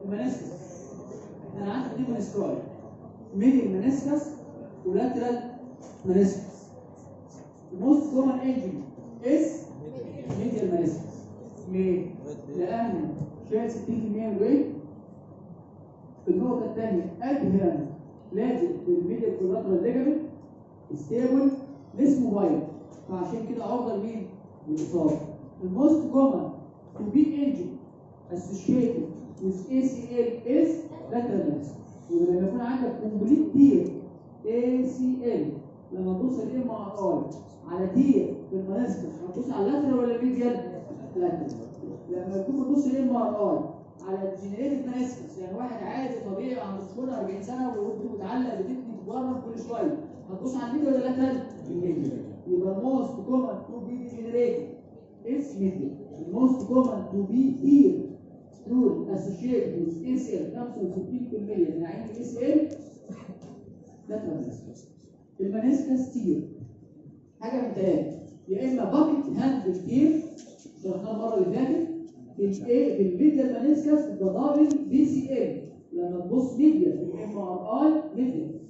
المنسكس انا عندي اثنين منسكاي ميدل منسكس ولاترال منسكس الموست كومن انجري از ميدل منسكس ليه؟ لان شايل 60% من الويت النقطة الثانية ادهرن لازم الميدل كولاترال ليجامنت ستيبل ليس موبايل فعشان كده عرضة لمين؟ للإصابة الموست كومن to be injured associated with ACL is lateral meniscus ولما يكون عندك complete tear ACL لما تبص الام ار اي على تير في المنسكس هتبص على اللاترال ولا الميديال؟ لاترال لما يكون بتبص الام ار اي على الجنريتد منسكس يعني واحد عادي طبيعي عند الصفر 40 سنه ويفضل متعلق بتبني تتورم كل شويه هتبص على الميديا ولا لاترال؟ الميديا يبقى الموست كومن تو بي ديجنريتد is medial. The most common to be here through associated with ACL 65% من عين ACL lateral meniscus. المنسكس تير حاجه من ثلاثه يا اما باكت هاند تير شرحناها المره اللي فاتت في الايه في الميديال منسكس بضابط بي سي ال لما تبص ميديا في الام ار اي ميديا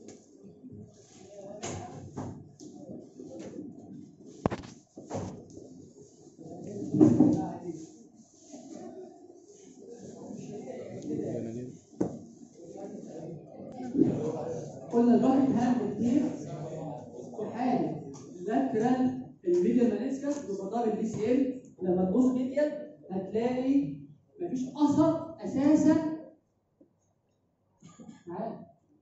قلنا الباكت هاند كتير في حاله لاترال الميديال منسكس بمقدار البي سي ال لما تبص ميديال هتلاقي مفيش اثر اساسا تعال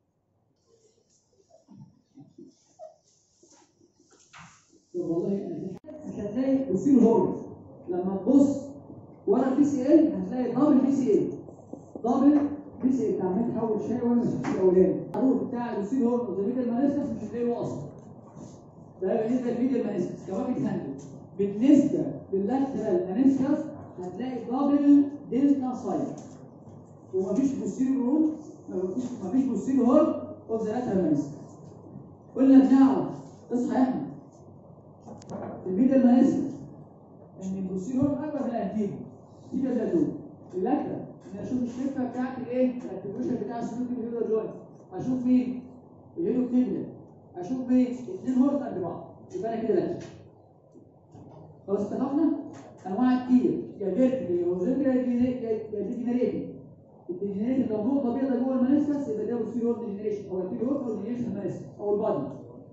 طب والله أنا مش هتلاقي بصير هورن لما تبص ورا البي سي ال هتلاقي دبل بي سي ال دبل بي سي ال عمال تحول شاي وانا مش في الاولاني العروض بتاع البصير هورن وزميل المانيسكس مش هتلاقيه اصلا ده بالنسبه للميديا المانيسكس كمان بيتهندل بالنسبه لللاترال مانيسكس هتلاقي دبل دلتا سايد ومفيش بوستيريو روت مفيش مفيش بوستيريو هورن اوف ذا لاترال مانيسكس قلنا بنعرف اصحى يا احمد الميديا المانيسكس ان البوستيريو هورن اكبر من الانتيريو دي ده دول اللاترال ان اشوف الشفه بتاعت الايه الارتكيوليشن بتاع السلوك الهيدرو جوينت اشوف مين الهيدرو كلينيا اشوف مين اثنين هورن قد بعض يبقى انا كده لاترال خلاص اتفقنا انواع كتير يا فيرتيكال يا هوريزونتال يا ديجنريتيف الديجنريتيف لو نقطه بيضاء جوه المنسكس يبقى ده بوستيريور ديجنريشن او انتيريور او ديجنريشن المنسكس او البادي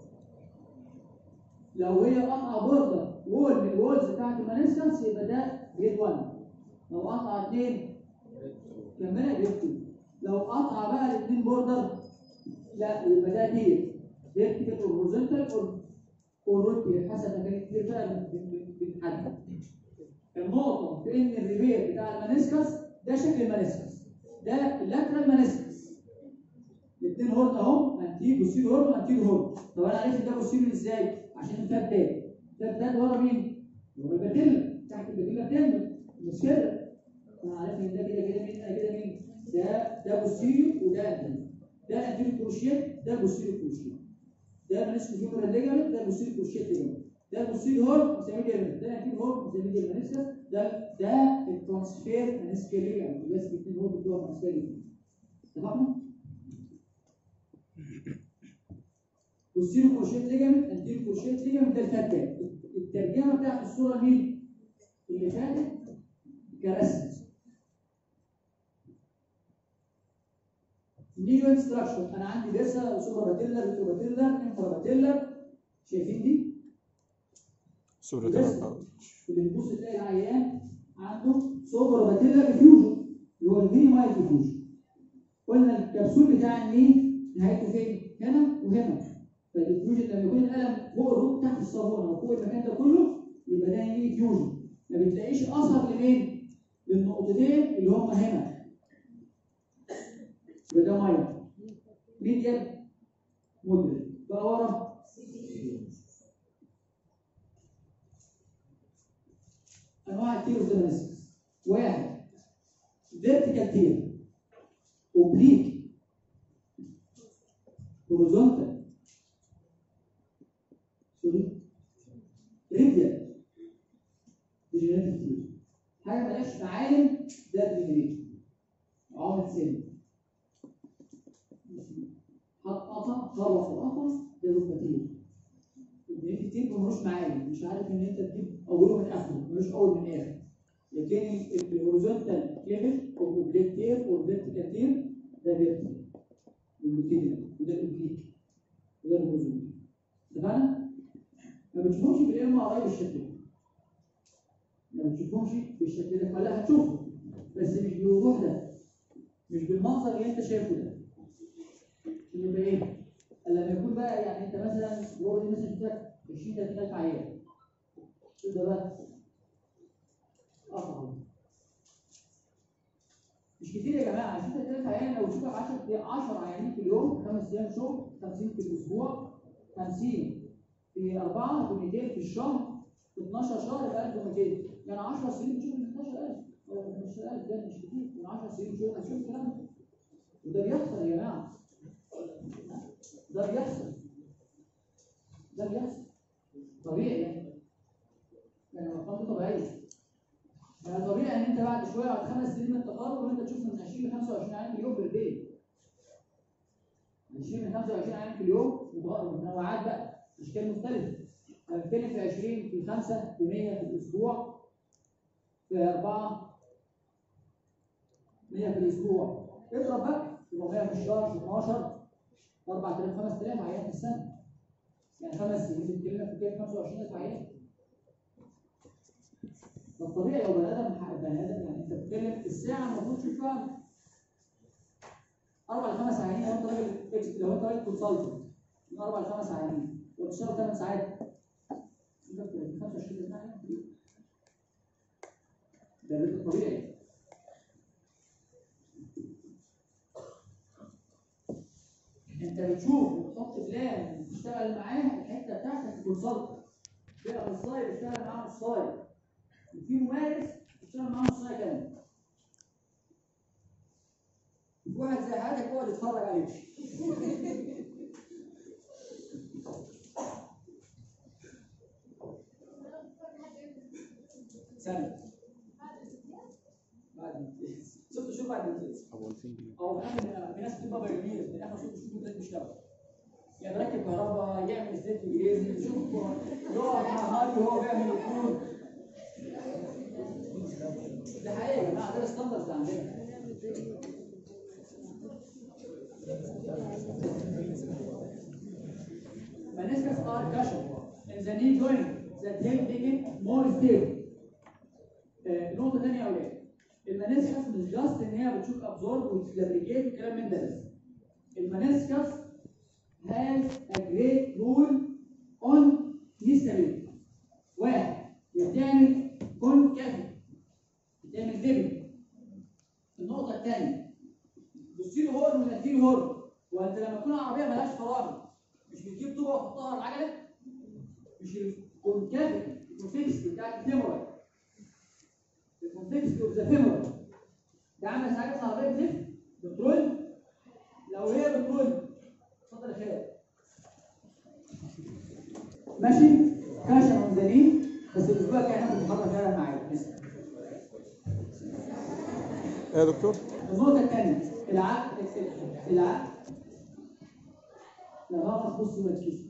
لو هي قطعه بوردر وول من الوولز بتاعت المنسكس يبقى ده جريد 1 لو قطعه اثنين كملها جريد 2 لو قطعه بقى الاثنين بوردر لا يبقى ده تير فيرتيكال او هوريزونتال او اوروتي حسب ما كانت كتير بقى بنحدد النقطة في ان الريبير بتاع المنسكس ده شكل المنسكس ده اللاترال منسكس الاثنين هورن اهو انتير بوستيريو هورن وانتير هورن طب انا عرفت ده بوستيريو ازاي؟ عشان الفاب دات الفاب دات ورا مين؟ ورا الباتيلا تحت الباتيلا بتنزل مش كده انا عرفت ان ده كده كده مين ده كده مين؟ ده ده بوستيريو وده انتير ده انتير كروشيه ده بوستيريو كروشيه ده منسكس فيبرال ليجامنت ده بوستيريو كروشيه ليجامنت ده البوستيريو هورن مسميه ليجامنت ده انتير هورن مسميه ليجامنت ده ده الترانسفير منسكي ليجامنت لازم الاثنين هورن بتوع ترانسفير ليجامنت اتفقنا؟ بوستيريو كروشيه ليجامنت انتير كروشيه ليجامنت ده الفات الترجمه بتاعت الصوره مين؟ اللي فاتت كرسم نيجو انستراكشن انا عندي بيرسا سوبر باتيلر ريترو باتيلر انفرا باتيلر شايفين دي؟ صورة بس. الأربعة. اللي بتبص تلاقي العيان عنده سوبر باتيلر فيوجن اللي هو الفيري مايل فيوجن قلنا الكبسول بتاع النيه نهايته فين؟ هنا وهنا فالفيوجن لما يكون القلم فوق الروت تحت الصابونه وفوق المكان ده كله يبقى ده نيه فيوجن ما بتلاقيش اثر لمين؟ للنقطتين اللي هم هنا يبقى ده مايل ميديال مودريت بقى ورا انواع التير اوف واحد فيرتيكال تير اوبليك هوريزونتال سوري ريديال ديجنريتيف تير حاجه مالهاش معالم ده ديجنريتيف خلص وقفص ده كتير البريك كتير ملوش معالم مش عارف ان انت تجيب اوله من اخره ملوش اول من اخر لكن الهوريزونتال كليفت او اوبليك تير او فيرتيكال تير ده فيرتيكال البكتيريا وده الاوبليك وده الهوريزونتال اتفقنا؟ ما بتشوفهمش بالام ار اي بالشكل ده ما بتشوفهمش بالشكل ده ولا هتشوفه بس مش بالوضوح ده مش بالمنظر اللي انت شايفه ده يبقى ايه؟ لما يكون بقى يعني انت مثلا جوه دي مثلا شفتك 20 30000 عيان تبدا بقى اه مش كتير يا جماعه 20 3000 عيان لو تشوفك 10 10 عيانين في اليوم خمس ايام شغل 50 في الاسبوع 50 في 4 ب 200 في الشهر 12 شهر يبقى 1200 يعني 10 سنين بتشوف 12000 او 15000 ده مش كتير من 10 سنين بتشوف هتشوف الكلام ده وده بيحصل يا جماعه ده بيحصل ده بيحصل طبيعي يعني يعني الارقام دي طبيعيه يعني طبيعي ان انت بعد شويه بعد خمس سنين من التخرج وانت تشوف من 20 ل 25 عيان في اليوم بالليل 20 ل 25 عيان في اليوم متنوعات بقى اشكال مختلفه انا بتكلم في 20 في 5 في 100 في الاسبوع في 4 100 في الاسبوع اضرب بقى 400 في الشهر في 12 4000 5000 عيان في السنه يعني خمس سنين بتتكلم في كام 25000 عيان فالطبيعي لو بني ادم بني ادم يعني انت بتتكلم الساعه المفروض تشوف فيها اربع لخمس عيانين لو انت راجل لو انت راجل كونسلتنت من اربع لخمس عيانين وبتشتغل ثمان ساعات انت بتبقى 25 ساعه ده الريت الطبيعي انت بتشوف وتحط بلان تشتغل معاه الحته بتاعتك الكونسلت في اخصائي بيشتغل معاه اخصائي وفي ممارس بيشتغل معاه اخصائي كامل في واحد زي حالتك يقعد يتفرج عليك سنه بعد ست شهور بعد الامتياز أول فين او في اخر في ناس بتبقى بايونير في اخر ست شهور لازم يشتغل يعني ركب كهرباء يعمل ستيت انجليزي يشوف يقعد مع ماريو وهو بيعمل الكود ده حقيقي يا جماعه ده الستاندرد عندنا meniscus are cushion in the knee joint that help make it more stable. آه، نقطة تانية يا أولاد المنسكس مش جاست إن هي بتشوف أبزورب وتفابريكيت والكلام من ده بس المنسكس has a great role on knee stability واحد بتعمل كونكافي بتعمل ديبل النقطة الثانية بصيله هورن ونزيله هورن وانت لما تكون عربية ملهاش فرامل مش بتجيب طوبة وتحطها على العجلة مش الكونكافي الكونتكست بتاعت الفيمورال الكونتكست اوف ذا فيمورال ده عامل حاجة عربية بتلف بترول لو هي بترول اتفضل يا خالد ماشي كاشن ومزانين بس الاسبوع الجاي هناخد محاضره فعلا معايا إيه يا دكتور؟ النقطه الثانيه العقل العقل لا بقى بص وركز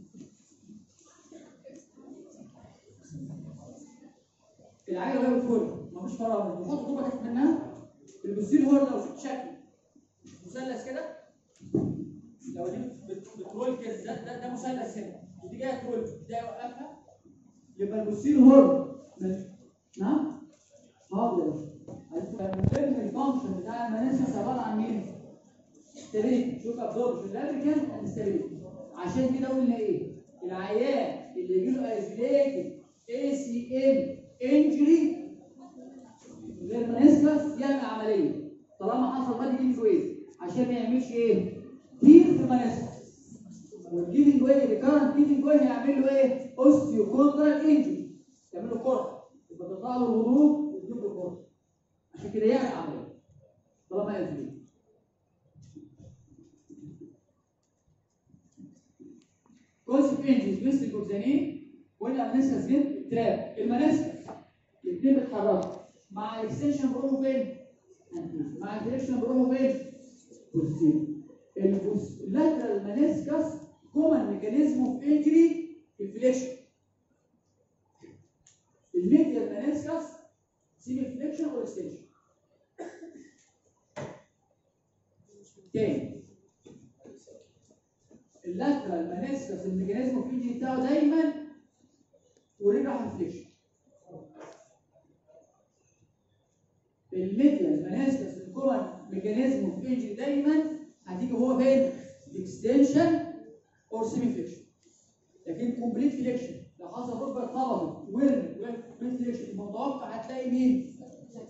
العجله وهي بتفر مفيش فراغ بنحط طوبه تحت منها البوستير هو لو شفت شكل مثلث كده لو دي بت- بترول كده ده ده, ده مثلث هنا ودي جايه ترول ده يوقفها يبقى البوستير هورن من- نعم حاضر الفيلم الفانكشن بتاع المناسس عباره عن مين؟ ستابيليتي شوف ابزوربشن لابريكان اند ستابيليتي عشان كده قلنا ايه؟ العيان اللي يجي له ايزوليتد اي سي ام انجري غير منسكس يعمل عمليه طالما حصل بادي جيفنج واي عشان ما يعملش ايه؟ كتير في المنسكس والجيفنج واي ريكارنت جيفنج واي هيعمل له ايه؟ اوستيوكوندرال انجري يعمل له قرح يبقى تقطع له الغضروف وتجيب له قرح عشان كده يعمل عمليه طالما ايزوليتد كونسيب انجز مثل الجوزانين والامنسكس جد تراب المنسكس الاثنين بيتحركوا مع الاكستنشن بيروحوا فين؟ anterior. مع الديركشن بيروحوا فين؟ بوستيريور اللاترال منسكس كومن ميكانيزم اوف انجري الفليكشن الميديال منسكس سيمي فليكشن او اكستنشن تاني اللاترال منسكس الميكانيزم اوف انجري بتاعه دايما ورجع راح فليكشن الميديال منسكس الكومن ميكانيزم اوف انجري دايما هتيجي هو فين؟ اكستنشن اور سيمي فليكشن لكن كومبليت فليكشن لو حصل ركبه اتخبطت ورمت كومبليت فليكشن المتوقع هتلاقي مين؟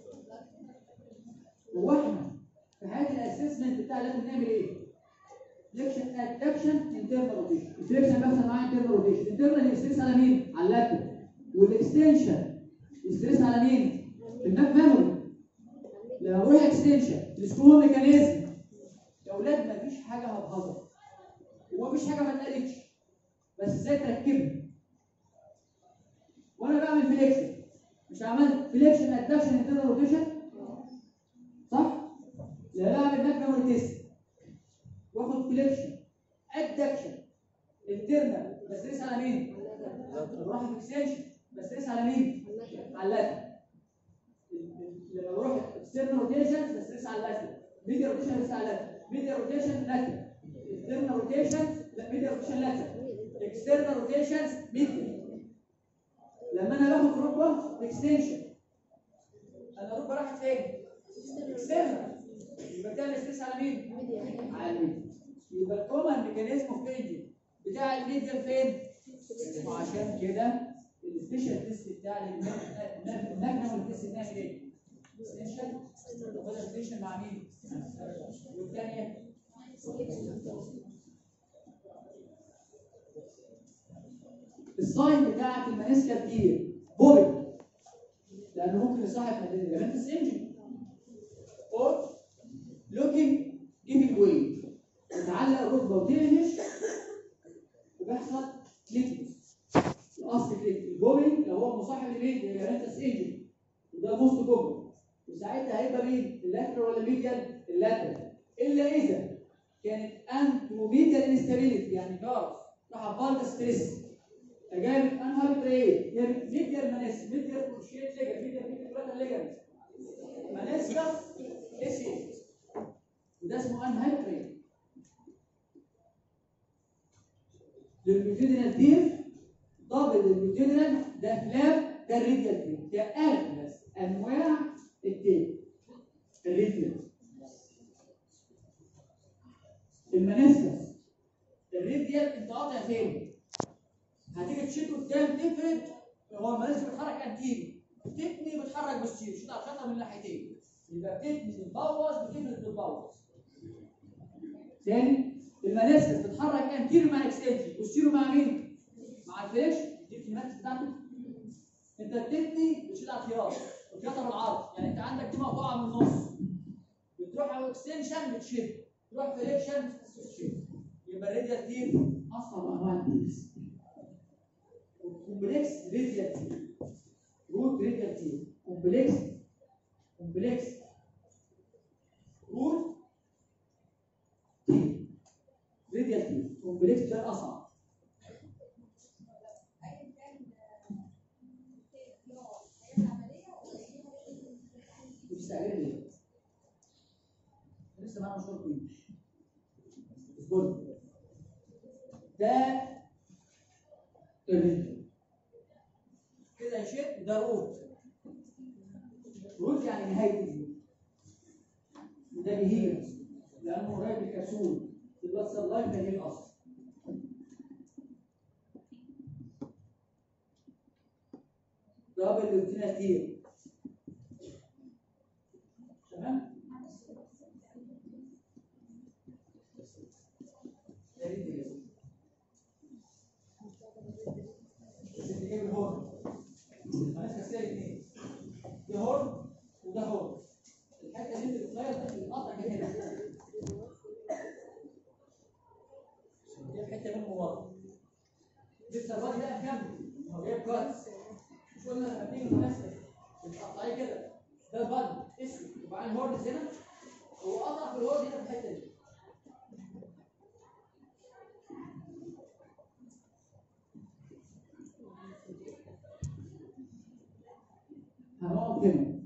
هو احنا في حاله الاسسمنت بتاع لازم نعمل ايه؟ فليكشن ادكشن انترنال روتيشن الفليكشن بيحصل معاه انترنال روتيشن انترنال يستريس على مين؟ على اللاتر والاكستنشن يستريس على مين؟ الماك ميموري لما بروح اكستنشن السكرو ميكانيزم يا اولاد مفيش حاجه هتهزر ومفيش حاجه ما اتقالتش بس ازاي تركبها وانا بعمل فليكشن مش عملت فليكشن ادكشن انترنال روتيشن صح؟ لا بعمل باك ميموري تيست واخد فليكشن ادكشن انترنال بس ريس على مين؟ بروح في اكستنشن بس ريس على مين؟ على اللاتر لما بروح اكسترنال روتيشن بس ريس على اللاتر ميديا روتيشن ريس على اللاتر ميديا روتيشن لاتر انترنال روتيشن لا ميديا روتيشن لاتر اكسترنال روتيشن ميديا لما انا باخد ركبه اكستنشن انا ركبه راحت فين؟ اكسترنال يبقى بتعمل ستريس على مين؟ على الميديا يبقى الكومن ميكانيزم اوف انجن بتاع الميديا فين؟ وعشان كده السبيشال تيست بتاع الماجنم تيست بتاعي ايه؟ اكستنشن ولا اكستنشن مع مين؟ والثانيه الساين بتاعت المنسكه كتير بوبل لانه ممكن يصاحب الليجمنتس انجن اور لوكينج جيفنج واي تتعلق الركبه وتنهش وبيحصل كليكنج الاصل كليك البوبل لو هو مصاحب لمين؟ الليجمنتس انجن وده موست كومن وساعتها هيبقى مين؟ اللاترال ولا ميديال؟ اللاترال الا اذا كانت انتروميديال انستابيليتي يعني جارس راح بالد ستريس فجابت انهار تريد هي ميديال مناس ميديال كروشيت ليجر ميديال ميديال كروشيت ليجر مناسكس اسي وده اسمه انهار تريد للميوتيدنال ديف دبل الميوتيدنال ده فلاب ده الريديال ديف ده اغلس انواع الديف الريديال المناسكس الريديال انت قاطع فين؟ هتيجي تشيل قدام تفرد هو المناسك بيتحرك انتيري تتني بتحرك بستير شوط على شطه من الناحيتين يبقى بتتني بتبوظ بتفرد بتبوظ تاني المناسك بتتحرك انتيري مع اكستنشن بستيرو مع مين؟ مع الفيش دي الكلمات بتاعته انت بتتني بتشيل على الخياط الخياطه بالعرض يعني انت عندك دي مقطوعه من النص بتروح على اكستنشن بتشد تروح فليكشن بتشد يبقى الريديال دي اصعب انواع الديس كومبلكس ريديال تير روت ريديال تير كومبلكس كومبلكس روت تير ريديال تير كومبلكس ده اصعب مستعجل ليه؟ لسه معانا مشوار طويل اصبر ده الريديال كده شيء ده روت روت يعني نهايه الجيوب وده بيهيج لانه قريب من الكبسول البلاد سلايف ده هي الاصل دبل لوتينا تير تمام ده ريديال ايه بالهورن مالهاش تفسير اثنين ده هورن وده هورن الحته اللي انت بتغير ده القطع كده هنا دي الحته من ورا لسه الراجل ده كمل هو جايب كاتس مش قلنا لما بتيجي المناسبه بتقطعيه كده ده البن اسود وبعدين هورن هنا هو قطع في الهورن هنا في الحته دي هنقف هنا